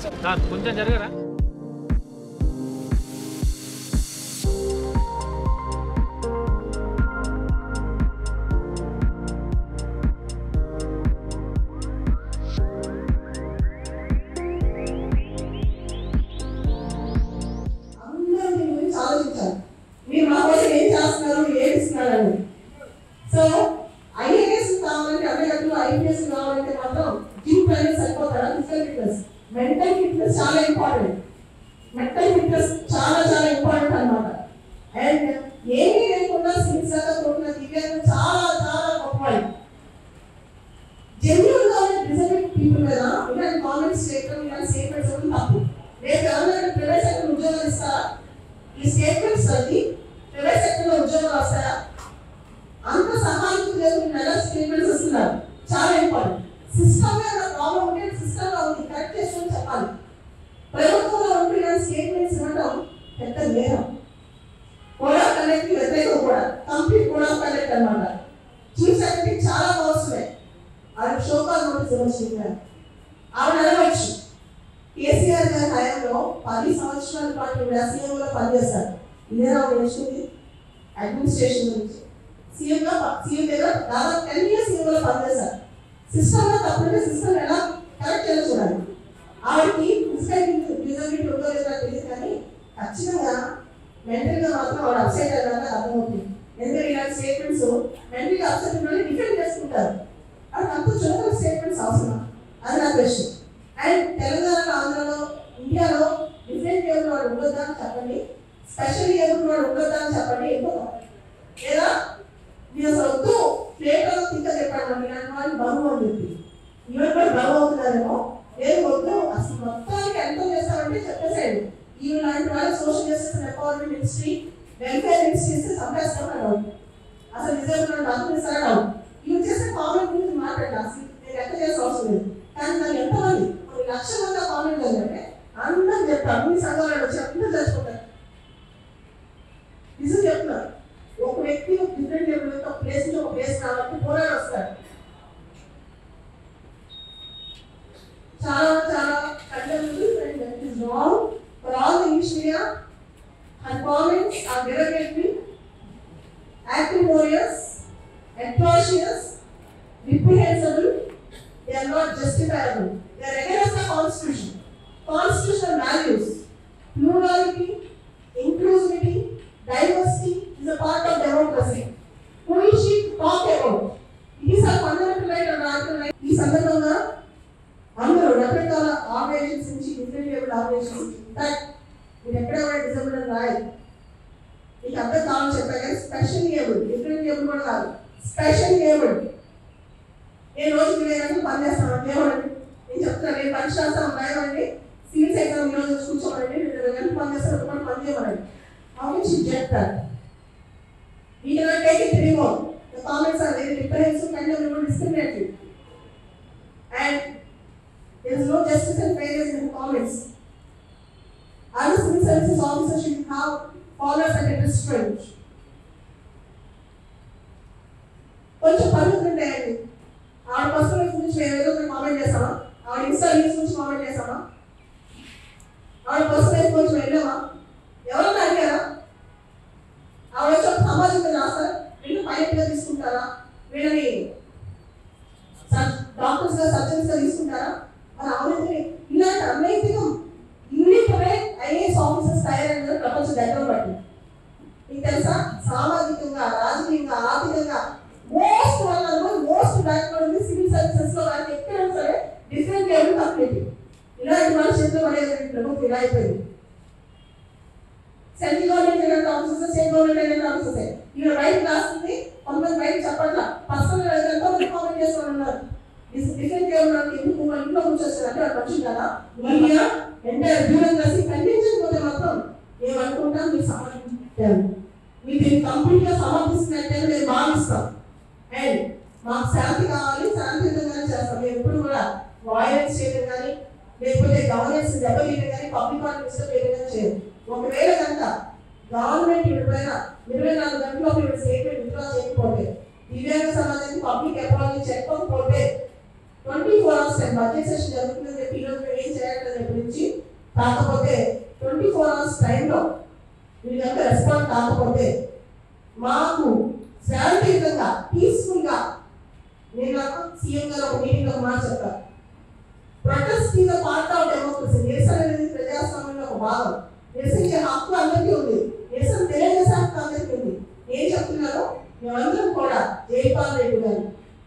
Sir కొంచెం జరగరా అందరూ దీని గురించి ఆలోచించాలి మీరు మా కోసం ఏం చేస్తున్నారు ఏం ఇస్తున్నారు అని సో ఐఏఎస్ కావాలంటే అభ్యర్థులు ఐపీఎస్ కావాలంటే మాత్రం జిమ్ ట్రైనింగ్ సరిపోతారా ఫిజికల్ ఫిట్నెస్ మెంటల్ ఫిట్నెస్ చాలా ఇంపార్టెంట్ మెంటల్ ఫిట్నెస్ చాలా చాలా ఇంపార్టెంట్ అన్నమాట అండ్ ఏమీ లేకుండా సిన్సియర్గా కోరుకున్న దివ్యాంగం చాలా చాలా గొప్పవాళ్ళు జెన్యున్ గా ఉన్న డిజైన్ పీపుల్ మీద ఇలాంటి కామెంట్స్ చేయడం ఇలాంటి స్టేట్మెంట్స్ ఇవ్వడం తప్పు రేపు ఎవరైనా ప్రైవేట్ సెక్టర్ ఉద్యోగాలు ఇస్తారా ఈ స్టేట్మెంట్స్ అది ప్రైవేట్ సెక్టర్ లో ఉద్యోగాలు వస్తాయా అంత సహాయం లేదు నెల స్టేట్మెంట్స్ ఇస్తున్నారు చాలా ఇంపార్టెంట్ సిస్టమ్ మీద ప్రాబ్లం ఉంటే సిస్టమ్ లో ఉంది కరెక్ట్ చేసుకొని చెప్పాలి ప్రభుత్వంలో ఉంటే ఇలాంటి స్టేట్మెంట్స్ ఇవ్వడం పెద్ద నేరం కూడా కనెక్ట్ వ్యతిరేకం కూడా కంప్లీట్ కూడా కనెక్ట్ అన్నమాట చీఫ్ సెక్రటరీ చాలా పవర్స్ ఉన్నాయి ఆవిడ షోకాల్ నోటీస్ ఇవ్వచ్చు ఆవిడ అడగవచ్చు కేసీఆర్ గారి హయాంలో పది సంవత్సరాల పాటు ఈవిడ సీఎంగా పనిచేస్తారు ఇదేనా ఆవిడ నేర్చుకుంది అడ్మినిస్ట్రేషన్ గురించి సీఎంగా సీఎం దగ్గర దాదాపు టెన్ ఇయర్స్ సీఎంగా పనిచేస్తారు సిస్టమ్లో తప్పుంటే సిస్టమ్ ఎలా కరెక్ట్ చేయాలో చూడాలి ఆవిడకి ఫిజికల్ డిజబిలిటీ ఉందో లేదో నాకు తెలియదు కానీ ఖచ్చితంగా మెంటల్గా మాత్రం ఆవిడ అప్సెట్ అయ్యాక అర్థమవుతుంది ఎందుకంటే ఇలాంటి స్టేట్మెంట్స్ మెంటల్గా అప్సెట్ ఉన్న డిఫెండ్ చేసుకుంటారు అది అంత చులకన స్టేట్మెంట్స్ అవసరం అది నా క్వశ్చన్ అండ్ తెలంగాణలో ఆంధ్రలో ఇండియాలో డిఫరెంట్ ఏబుల్ వాడు ఉండొద్దా అని చెప్పండి స్పెషల్ ఏబుల్ వాడు ఉండొద్దా అని చెప్పండి ఎందుకు లేదా మీరు అసలు వద్దు ప్లేట్లో తింక చెప్పండి మరి ఇలాంటి వాళ్ళు బరువు అని చెప్పి ఈవెన్ కూడా బరువు అవుతున్నారేమో లేదు వద్దు అసలు మొత్తానికి ఎంత చేస్తారంటే చెప్పేసేయండి ఈ లాంటి వాళ్ళు social justice and empowerment ministry welfare ministry ఇస్తే సంపేస్తామని డౌట్ అసలు నిజంగా డబ్బులు ఇస్తారని డౌట్ ఇవి చేసే కామెంట్ గురించి మాట్లాడాలి అసలు నేను ఎంత చేసే అవసరం లేదు కానీ దాన్ని ఎంతమంది కొన్ని లక్షల మంది కామెంట్ చదివంటే అందరూ చెప్తారు అన్ని సంఘాలలో వచ్చి అందరూ చచ్చిపోతారు నిజం చెప్తున్నారు ఒక వ్యక్తి ఒక డిఫరెంట్ లెవెల్ ఒక ప్లేస్ నుంచి ఒక ప్లేస్ కాబట్టి పోరాడు వస్తారు చాలా చాలా contemporary and that is wrong for all the English media and comments are derogatory acrimonious atrocious reprehensible they are not justifiable they are against the constitution constitutional values plurality inclusivity diversity is a part of democracy who is she to talk about it is a fundamental right and article right ఈ సందర్భంగా అందరూ రకరకాల organisations నుంచి different level organisations in fact మీరు ఎక్కడ కూడా disable అని రాయదు మీకు అర్థం కావాలని చెప్పా కానీ స్పెషల్ ఏబుల్ డిఫరెంట్ ఏబుల్ కూడా కాదు స్పెషల్ ఏబుల్ నేను రోజు ఇరవై గంటలు పని చేస్తాను దేవుడండి నేను చెప్తున్నాను నేను పని చేస్తాను రాయమండి సివిల్స్ ఎగ్జామ్ ఈ రోజు కూర్చోమండి నేను ఇరవై గంటలు పని చేస్తాను ఒక పని చేయమనండి how can she get that we cannot take it anymore the comments are very reprehensive and every discriminative and there is no justice and fairness in the comments As a civil services officer should have followers at a restraint. కొంచెం పరిమితులు ఉంటాయండి ఆవిడ personal life గురించి మేము ఏదో ఒకటి comment చేస్తామా ఆవిడ ఇన్స్టా రీల్స్ గురించి కామెంట్ చేస్తామా ఆవిడ పర్సనల్ లైఫ్ గురించి వెళ్ళామా ఎవరన్నా అడిగారా ఆవిడ వచ్చి ఒక సమాజం మీద రాస్తారా వీళ్ళు పైలట్గా తీసుకుంటారా వీళ్ళని డాక్టర్స్ గా సర్జన్స్ గా తీసుకుంటారా మరి ఆవిడ ఇలాంటి అనైతికం యూనిట్లే ఐఏఎస్ ఆఫీసర్స్ తయారైన ప్రపంచ దగ్గర బట్టి మీకు తెలుసా సామాజికంగా రాజకీయంగా ఆర్థికంగా మోస్ట్ వల్ల మోస్ట్ బ్యాక్వర్డ్ ఉంది సివిల్ సర్వీసెస్ లో కానీ ఎక్కడైనా సరే డిఫరెంట్ లెవెల్ కంప్లీట్ ఇలాంటి వాళ్ళ చేతిలో పడేది ప్రభుత్వం ఇలా అయిపోయింది సెంట్రల్ గవర్నమెంట్ ఎలాంటి ఆఫీసర్స్ స్టేట్ గవర్నమెంట్ ఎలాంటి ఆఫీసర్స్ ఇక్కడ రైట్ రాస్తుంది కొంతమంది రైట్ చెప్పట్లా పర్సనల్ ఎంతో కామెంట్ చేస్తూ ఉన్నారు డిఫరెంట్ లెవెల్ ఎందుకు మన ఇంట్లో కూర్చొస్తారు అంటే వాళ్ళు మనుషులు కదా మీడియా ఎంటైర్ బ్యూరోక్రసీ ఖండించకపోతే మాత్రం ఏమనుకుంటాం మీరు సమర్థించారు మీరు దీన్ని కంప్లీట్ గా సమర్థిస్తున్నట్టే మేము భావిస్తాం అండ్ మాకు శాంతి కావాలి శాంతియుతంగానే చేస్తాం మేము ఎప్పుడు కూడా వాయిలెన్స్ చేయడం కానీ లేకపోతే గవర్నెన్స్ దెబ్బతీయడం కానీ పబ్లిక్ వాటిని డిస్టర్బ్ చేయడం కానీ చేయదు ఒకవేళ కనుక గవర్నమెంట్ ఎప్పుడైనా ఇరవై నాలుగు గంటల్లో మీరు స్టేట్మెంట్ విత్డ్రా చేయకపోతే దివ్యాంగ సమాజానికి పబ్లిక్ అపాలజీ చెప్పకపోతే twenty four hours time budget session జరుగుతుందని చెప్పి ఈరోజు మేము ఏం చేయాలని చెప్పి నుంచి కాకపోతే ట్వంటీ ఫోర్ అవర్స్ టైంలో మీరు కనుక రెస్పాండ్ కాకపోతే మాకు శాంతియుతంగా పీస్ఫుల్గా నేను నాకు సీఎం గారు ఒక మీటింగ్ ఒక మాట చెప్తాను protest is part of democracy నిరసన అనేది ప్రజాస్వామ్యంలో ఒక భాగం నిరసించే హక్కు అందరికీ ఉంది నిరసన తెలియజేసే హక్కు అందరికీ ఉంది నేను చెప్తున్నాను మేమందరం కూడా జైపాల్ రెడ్డి గారు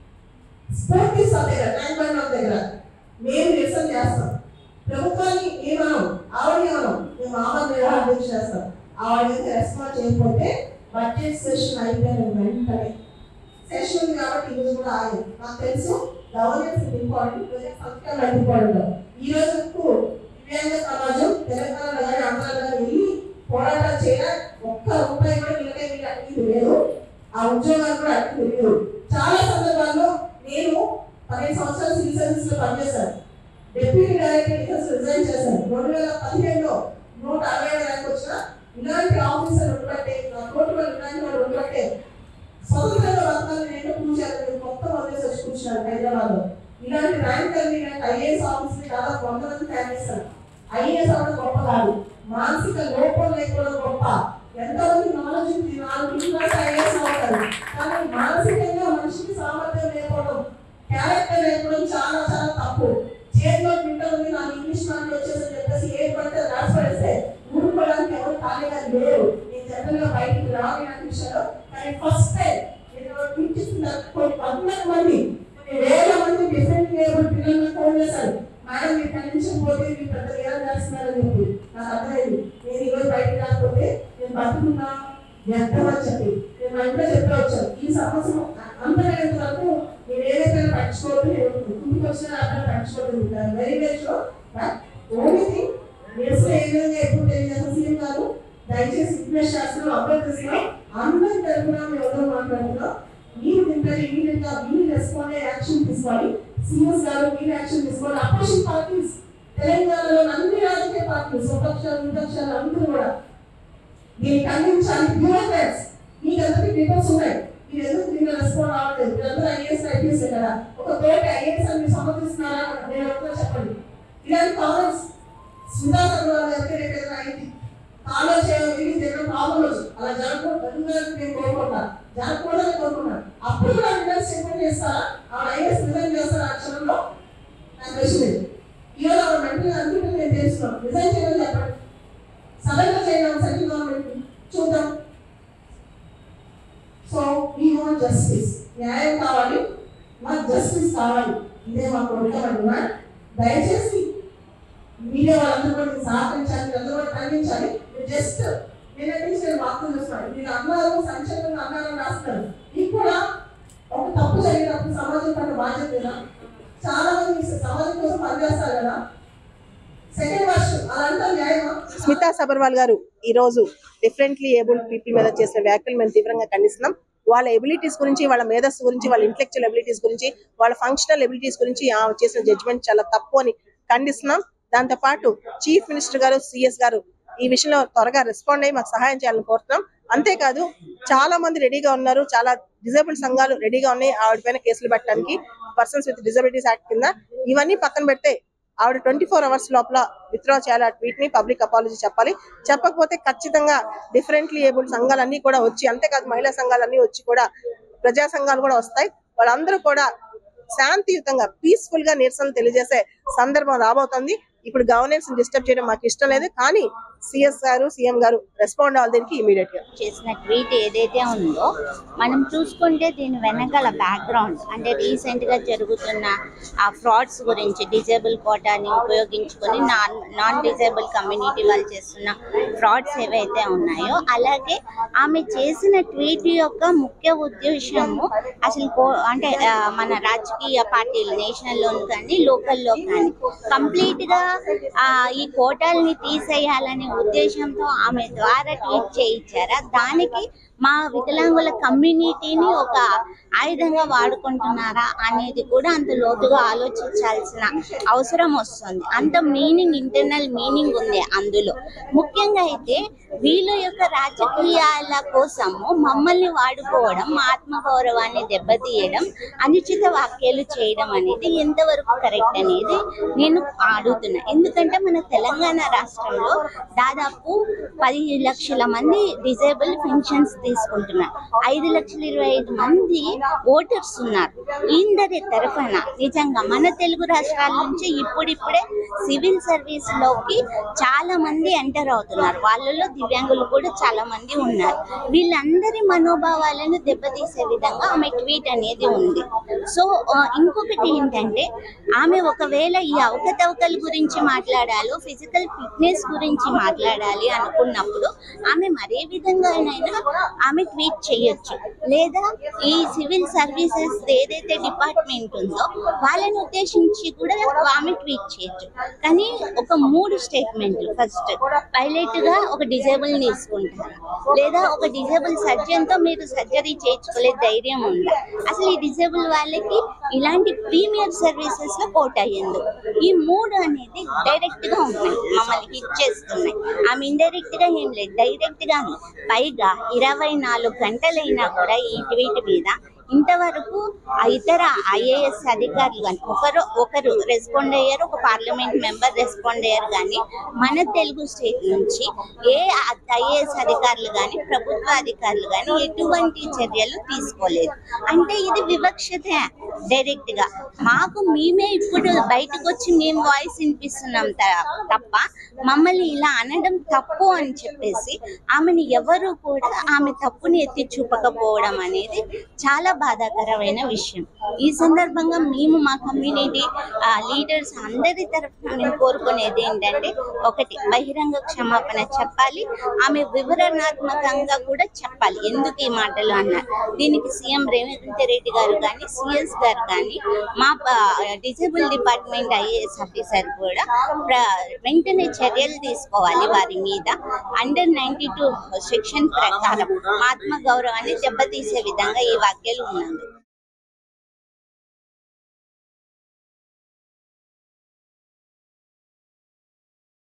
స్ఫూర్తి సభ దగ్గర ట్యాంక్ బండ్ ఆఫ్ దగ్గర మేము నిరసన చేస్తాం ప్రభుత్వాన్ని ఏమనం ఆవిడ ఏమనం మేము ఆమరణ నిరాహార చేస్తాం ఆవిడ రెస్పాన్స్ చేయకపోతే బడ్జెట్ సెషన్ అయిపోయిన వెంటనే సెషన్ ఉంది కాబట్టి ఇది కూడా ఆగి నాకు తెలుసు గవర్నెన్స్ ఇంపార్టెంట్ ప్రజెంట్ సంస్కరణ ఇంపార్టెంట్ ఈ రోజుకు దివ్యాంగ సమాజం తెలంగాణలో కానీ ఆంధ్రాలో కానీ వెళ్ళి పోరాటాలు చేయడం ఒక్క రూపాయి కూడా వీళ్ళకే వీళ్ళు అడిగింది లేదు ఆ ఉద్యోగాలు కూడా అడిగింది లేదు చాలా సందర్భాల్లో నేను పదిహేను సంవత్సరాలు సివిల్ సర్వీస్ లో పనిచేశాను డిప్యూటీ డైరెక్టర్ డిఫెన్స్ రిజైన్ చేశాను రెండు వేల పదిహేడులో నూట అరవై ఏడు ర్యాంక్ వచ్చిన ఇలాంటి ఆఫీసర్ ఉండబట్టే నా కోటి వాళ్ళు ఇలాంటి వాళ్ళు ఉండబట్టే స్వతంత్రంగా బతకాలి నేను కూర్చాను నేను మొత్తం వదిలేసి వచ్చి కూర్చున్నాను హైదరాబాద్ లో ఇలాంటి ర్యాంక్ అని ఇలాంటి ఐఏఎస్ ఆఫీస్ దాదాపు వంద మంది తయారు చేశాను ఐఏఎస్ అవ్వడం గొప్ప కాదు మానసిక లోపం లేకపోవడం గొప్ప ఎంతమంది నాలెడ్జ్ ఉంది నాలుగు క్లాస్ ఐఏఎస్ అవుతారు కానీ మానసికంగా మనిషికి సామర్థ్యం లేకపోవడం క్యారెక్టర్ లేకపోవడం చాలా చాలా తప్పు చేతిలో ప్రింటర్ ఉంది నాకు ఇంగ్లీష్ మాటలు వచ్చేసి చెప్పేసి ఏం పడితే రాసి పడేస్తే ఊరుకోవడానికి ఎవరు ఖాళీగా లేరు నేను జనరల్ గా బయటికి రావాలి నాకు విషయంలో కానీ ఫస్ట్ టైం నేను టీచర్స్ కొన్ని పద్నాలుగు మంది కొన్ని వేల మంది డిఫరెంట్ లేబుల్ పిల్లల్ని ఫోన్ చేశారు మేడం మీరు కనిపించకపోతే మీరు పెద్ద ఏం చేస్తున్నారని చెప్పి నాకు అర్థమైంది నేను ఈరోజు బయటికి రాకపోతే నేను బతుకున్నా వ్యర్థమని చెప్పి నేను మా ఇంట్లో చెప్పే వచ్చాను ఈ సంవత్సరం అంతమైనంత వరకు నేను ఏదైతే పట్టించుకోవద్దు నేను ఇంటికి వచ్చిన అక్కడ పట్టించుకోవద్దు very very sure but only thing నిరసన ఏ విధంగా ఎప్పుడు తెలియజేసిన సీఎం గారు దయచేసి ఫిట్నెస్ శాస్త్రం అభ్యర్థిస్తున్నాం అందరి తరఫున మేము ఎవరో మాట్లాడుతున్నాం మీరు తింటారు ఇమీడియట్ గా మీరు రెస్పాండ్ అయ్యే యాక్షన్ తీసుకోవాలి సీఎస్ గారు మీరు యాక్షన్ తీసుకోవాలి అపోజిషన్ పార్టీస్ తెలంగాణలో అన్ని రాజకీయ పార్టీలు స్వపక్షాలు విపక్షాలు అందరూ కూడా దీన్ని ఖండించాలి బ్యూరోక్రాట్స్ మీకు అందరికీ పేపర్స్ ఉన్నాయి మీరు ఎందుకు దీన్ని రెస్పాండ్ అవ్వలేదు మీరందరూ ఐఏఎస్ ఐపీఎస్ కదా ఒక తోటి ఐఏఎస్ అని మీరు సమర్థిస్తున్నారా నేను ఒకటే చెప్పండి ఇలాంటి కామెంట్స్ సుధా సర్వాలు ఎవరికి రేపు ఏదైనా అయింది కాలేజ్ చేయాలి దగ్గర ప్రాబ్లం వచ్చు అలా జరగకూడదు నేను కోరుకుంటాను జరగకూడదని కోరుకున్నాను అప్పుడు కూడా రిజల్ట్ స్టేట్మెంట్ చేస్తారా ఆవిడ ఐఏఎస్ రిజైన్ చేస్తారా ఆ క్షణంలో నాకు ప్రశ్న లేదు ఈరోజు ఆవిడ మెంటల్ అనుకుంటే నేను తెలుస్తున్నాను రిజైన్ చేయమని చెప్పండి సడన్ గా చేయడం సెంట్రల్ గవర్నమెంట్ చూద్దాం సో వీ వాంట్ జస్టిస్ న్యాయం కావాలి మాకు జస్టిస్ కావాలి ఇదే మా కోరిక మా డిమాండ్ దయచేసి మీడియా వాళ్ళందరూ కూడా దీన్ని సహకరించాలి అందరూ కూడా ఖండించాలి జస్ట్ నేను నుంచి నేను వార్తలు చూస్తున్నాను మీరు అన్నారు సంక్షేమంగా అన్నారని రాస్తున్నారు మీకు కూడా ఒక తప్పు జరిగినప్పుడు సమాజం పట్ల బాధ్యత లేదా చాలా మంది సమాజం కోసం పనిచేస్తారు కదా సెకండ్ వర్షం అదంతా న్యాయమా స్మితా సబర్వాల్ గారు ఈ రోజు డిఫరెంట్లీ ఏబుల్డ్ పీపుల్ మీద చేసిన వ్యాఖ్యలు మేము తీవ్రంగా ఖండిస్తున్నాం వాళ్ళ ఎబిలిటీస్ గురించి వాళ్ళ మేధస్సు గురించి వాళ్ళ ఇంటెలెక్చువల్ ఎబిలిటీస్ గురించి వాళ్ళ ఫంక్షనల్ ఎబిలిటీస్ గురించి ఆమె చేసిన జడ్జ్మెంట్ చాలా తప్పు అని ఖండిస్తున్నాం దాంతో పాటు చీఫ్ మినిస్టర్ గారు సిఎస్ గారు ఈ విషయంలో త్వరగా రెస్పాండ్ అయ్యి మాకు సహాయం చేయాలని కోరుతున్నాం అంతేకాదు చాలా మంది రెడీగా ఉన్నారు చాలా డిజేబుల్ సంఘాలు రెడీగా ఉన్నాయి ఆవిడ పైన కేసులు పెట్టడానికి పర్సన్స్ విత్ డిజబిలిటీస్ యాక్ట్ కింద ఇవన్నీ పక్కన పెడితే ఆవిడ ట్వంటీ ఫోర్ అవర్స్ లోపల విత్డ్రా చేయాలి ఆ ట్వీట్ ని పబ్లిక్ అపాలజీ చెప్పాలి చెప్పకపోతే ఖచ్చితంగా డిఫరెంట్లీ ఏబుల్ సంఘాలన్నీ కూడా వచ్చి అంతేకాదు మహిళా సంఘాలన్నీ వచ్చి కూడా ప్రజా సంఘాలు కూడా వస్తాయి వాళ్ళందరూ కూడా శాంతియుతంగా పీస్ఫుల్ గా నిరసనలు తెలియజేసే సందర్భం రాబోతుంది ఇప్పుడు గవర్నెన్స్ డిస్టర్బ్ చేయడం మాకు ఇష్టం లేదు కానీ సిఎస్ గారు సీఎం గారు రెస్పాండ్ అవ్వాలి దీనికి ఇమీడియట్ గా చేసిన ట్వీట్ ఏదైతే ఉందో మనం చూసుకుంటే దీని వెనకాల బ్యాక్గ్రౌండ్ అంటే రీసెంట్ గా జరుగుతున్న ఆ ఫ్రాడ్స్ గురించి డిజేబుల్ కోటాని ఉపయోగించుకొని నాన్ నాన్ డిజేబుల్ కమ్యూనిటీ వాళ్ళు చేస్తున్న ఫ్రాడ్స్ ఏవైతే ఉన్నాయో అలాగే ఆమె చేసిన ట్వీట్ యొక్క ముఖ్య ఉద్దేశము అసలు కో అంటే ఆ, మన రాజకీయ పార్టీలు నేషనల్లో కానీ లోకల్లో కానీ కంప్లీట్ గా ఆ, ఈ కోటాలని తీసేయాలనే ఉద్దేశంతో ఆమె ద్వారా ట్వీట్ చేయించారా దానికి మా వికలాంగుల కమ్యూనిటీని ఒక ఆయుధంగా వాడుకుంటున్నారా అనేది కూడా అంత లోతుగా ఆలోచించాల్సిన అవసరం వస్తుంది అంత మీనింగ్ ఇంటర్నల్ మీనింగ్ ఉంది అందులో ముఖ్యంగా అయితే వీళ్ళ యొక్క రాజకీయాల కోసము మమ్మల్ని వాడుకోవడం మా ఆత్మగౌరవాన్ని దెబ్బతీయడం అనుచిత వ్యాఖ్యలు చేయడం అనేది ఎంతవరకు కరెక్ట్ అనేది నేను అడుగుతున్నా ఎందుకంటే మన తెలంగాణ రాష్ట్రంలో దాదాపు పది లక్షల మంది డిజేబుల్ పెన్షన్స్ తీసుకుంటున్నారు ఐదు లక్షల ఇరవై ఐదు మంది ఓటర్స్ ఉన్నారు ఇందరి తరఫున నిజంగా మన తెలుగు రాష్ట్రాల నుంచి ఇప్పుడిప్పుడే సివిల్ సర్వీస్ లోకి చాలా మంది ఎంటర్ అవుతున్నారు వాళ్ళలో దివ్యాంగులు కూడా చాలా మంది ఉన్నారు వీళ్ళందరి మనోభావాలను దెబ్బతీసే విధంగా ఆమె ట్వీట్ అనేది ఉంది సో ఆ, ఇంకొకటి ఏంటంటే ఆమె ఒకవేళ ఈ అవకతవకల గురించి మాట్లాడాలో ఫిజికల్ ఫిట్నెస్ గురించి మాట్లాడాలి అనుకున్నప్పుడు ఆమె మరే విధంగానైనా ఆమె ట్వీట్ చేయొచ్చు లేదా ఈ సివిల్ సర్వీసెస్ ఏదైతే డిపార్ట్మెంట్ ఉందో వాళ్ళని ఉద్దేశించి కూడా ఆమె ట్వీట్ చేయొచ్చు కానీ ఒక మూడు స్టేట్మెంట్లు ఫస్ట్ పైలట్ గా ఒక డిజేబుల్ తీసుకుంటారు లేదా ఒక డిజేబుల్ సర్జన్ తో మీరు సర్జరీ చేయించుకోలే ధైర్యం ఉందా అసలు ఈ డిజేబుల్ వాళ్ళకి ఇలాంటి ప్రీమియర్ సర్వీసెస్ లో కోట్ అయ్యేందుకు ఈ మూడు అనేది డైరెక్ట్ గా ఉన్నాయి మమ్మల్ని హిట్ చేస్తున్నాయి ఆమె ఇండైరెక్ట్ గా ఏం లేదు డైరెక్ట్ గానే పైగా ఇరవై నాలుగు గంటలైనా కూడా ఈ ట్వీట్ మీద ఇంతవరకు ఆ ఇతర ఐఏఎస్ అధికారులు కానీ ఒకరు ఒకరు రెస్పాండ్ అయ్యారు ఒక పార్లమెంట్ మెంబర్ రెస్పాండ్ అయ్యారు కానీ మన తెలుగు స్టేట్ నుంచి ఏ ఐఏఎస్ అధికారులు కానీ ప్రభుత్వ అధికారులు కానీ ఎటువంటి చర్యలు తీసుకోలేదు అంటే ఇది వివక్షతే డైరెక్ట్ గా మాకు మేమే ఇప్పుడు బయటకు వచ్చి మేము వాయిస్ వినిపిస్తున్నాం త- తప్ప మమ్మల్ని ఇలా అనడం తప్పు అని చెప్పేసి ఆమెను ఎవరు కూడా ఆమె తప్పుని ఎత్తి చూపకపోవడం అనేది చాలా బాధాకరమైన విషయం ఈ సందర్భంగా మేము మా కమ్యూనిటీ లీడర్స్ అందరి తరఫున మేము కోరుకునేది ఏంటంటే ఒకటి బహిరంగ క్షమాపణ చెప్పాలి ఆమె వివరణాత్మకంగా కూడా చెప్పాలి ఎందుకు ఈ మాటలు అన్నారు దీనికి సీఎం రేవంత్ రెడ్డి గారు కానీ సిఎస్ గారు కానీ మా డిజేబుల్ డిపార్ట్మెంట్ ఐఏఎస్ ఆఫీసర్ కూడా ప్ర- వెంటనే చర్యలు తీసుకోవాలి వారి మీద అండర్ నైన్టీ టూ సెక్షన్ ప్రకారం ఆత్మ గౌరవాన్ని దెబ్బతీసే విధంగా ఈ వ్యాఖ్యలు ఉన్నందుకు